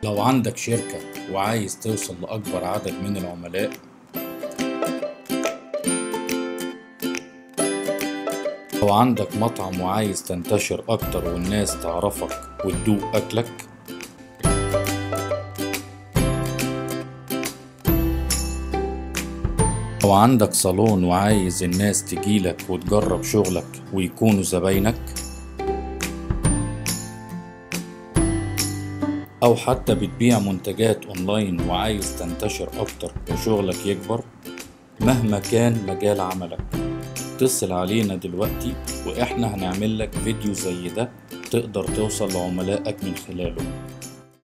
لو عندك شركة وعايز توصل لأكبر عدد من العملاء لو عندك مطعم وعايز تنتشر أكتر والناس تعرفك وتدوق أكلك لو عندك صالون وعايز الناس تجيلك وتجرب شغلك ويكونوا زباينك أو حتى بتبيع منتجات أونلاين وعايز تنتشر أكتر وشغلك يكبر مهما كان مجال عملك اتصل علينا دلوقتي وإحنا هنعمل لك فيديو زي ده تقدر توصل لعملائك من خلاله